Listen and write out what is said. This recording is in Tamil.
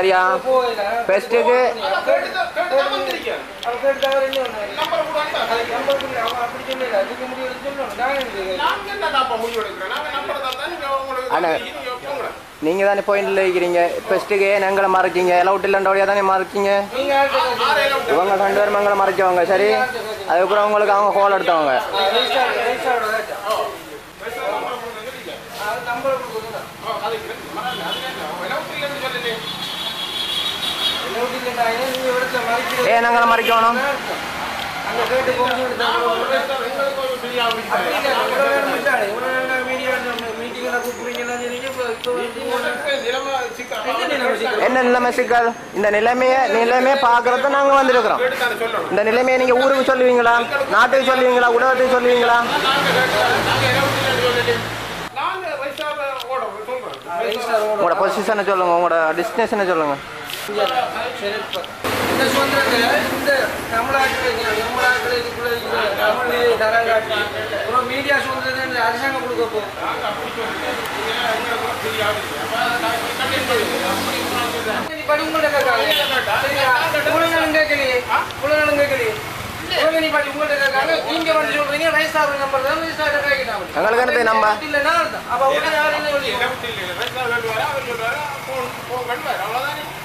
சரியா போகல ஃபெஸ்ட்டுக்கு கேட்டு கேட்டு தான் வந்திருக்கேன் அவன் கேட்டு அவர் என்ன பண்ணாரு? நம்பர் கூட வந்தா அதுக்கு நம்பர் கொடுங்க. அவன் அப்படி சொல்லல. அதுக்கு முடிவு சொல்லணும். நான் எனக்கு நாங்க என்னடாப்பா முடிவு எடுக்கிறேன் நாங்க நம்பர் தான் நீங்க உங்களுக்கு அண்ணா. நீங்க போங்களேன் நீங்கள் தானே பாயிண்டில் இருக்கிறீங்க ஃபெஸ்ட்டுக்கு ஏன் எங்களை மறைச்சிங்க எலவுட் இல்லைன்றவழியாக தானே மறைச்சிங்க நீங்க யார்கிட்ட கேட்டீங்க? ஆறையில இவங்க ரெண்டு பேரும் எங்களை மறைச்சவங்க சரி அதுக்கப்புறம் உங்களுக்கு அவங்க கோல் எடுத்தவங்க ஆ, ரெஜிஸ்டர் ரெஜிஸ்டரோட கேட்டா. அது நம்பர் கொடுக்குறதா? எழுபத்தி ரெண்டாயிரம் நீங்க எடுத்த மறைக்கிறது. ஏன் நாங்களை மறைக்கணும் அங்க கேட்டு போங்க எடுத்த அப்படி இல்ல, இவ்வளவு நேரம் விட்டாரு. இவ்வளவு நேரம் மீடியா மீட்டிங்ல கூப்பிடுறீங்கன்னா சொன்னீங்க. இப்ப இப்ப வந்து என்ன நிலைமை சிக்கல்? என்ன நிலைமை சிக்கல் இந்த நிலைமையை நிலைமையை பார்க்கறது நாங்கள் வந்திருக்கிறோம் இந்த நிலைமையை நீங்கள் ஊருக்கு சொல்லுவீங்களா நாட்டுக்கு சொல்லுவீங்களா உலகத்துக்கு சொல்லுவீங்களா ரெஜிஸ்டர் ஓட உங்களோட பொசிஷனை சொல்லுங்கள் உங்களோட டெஸ்டினேஷனை சொல்லுங்கள் இந்த சுதந்திரத்தை இந்த தமிழ்நாட்டில் தமிழ்நாட்டில் இதுக்குள்ள இருக்கிற தமிழ் தரங்காட்டி அப்புறம் மீடியா சுதந்திரத்தை இந்த அரசாங்கம் கொடுக்க போகும் நீ படி உங்கள்ட்ட கேட்காங்க சரியா உலகம் கேட்கலையே உலகம் கேட்கலையே உலக நீ படி உங்கள்ட்ட கேட்காங்க நீங்க வந்து சொல்றீங்க ரைஸ்டார் நம்பர் தான் ரைஸ்டார் கேட்கிட்டாங்க எங்களுக்கு என்ன நம்ம இல்லைன்னா அர்த்தம் அப்போ உடனே யாரும் என்ன சொல்லி அவ்வளவுதானே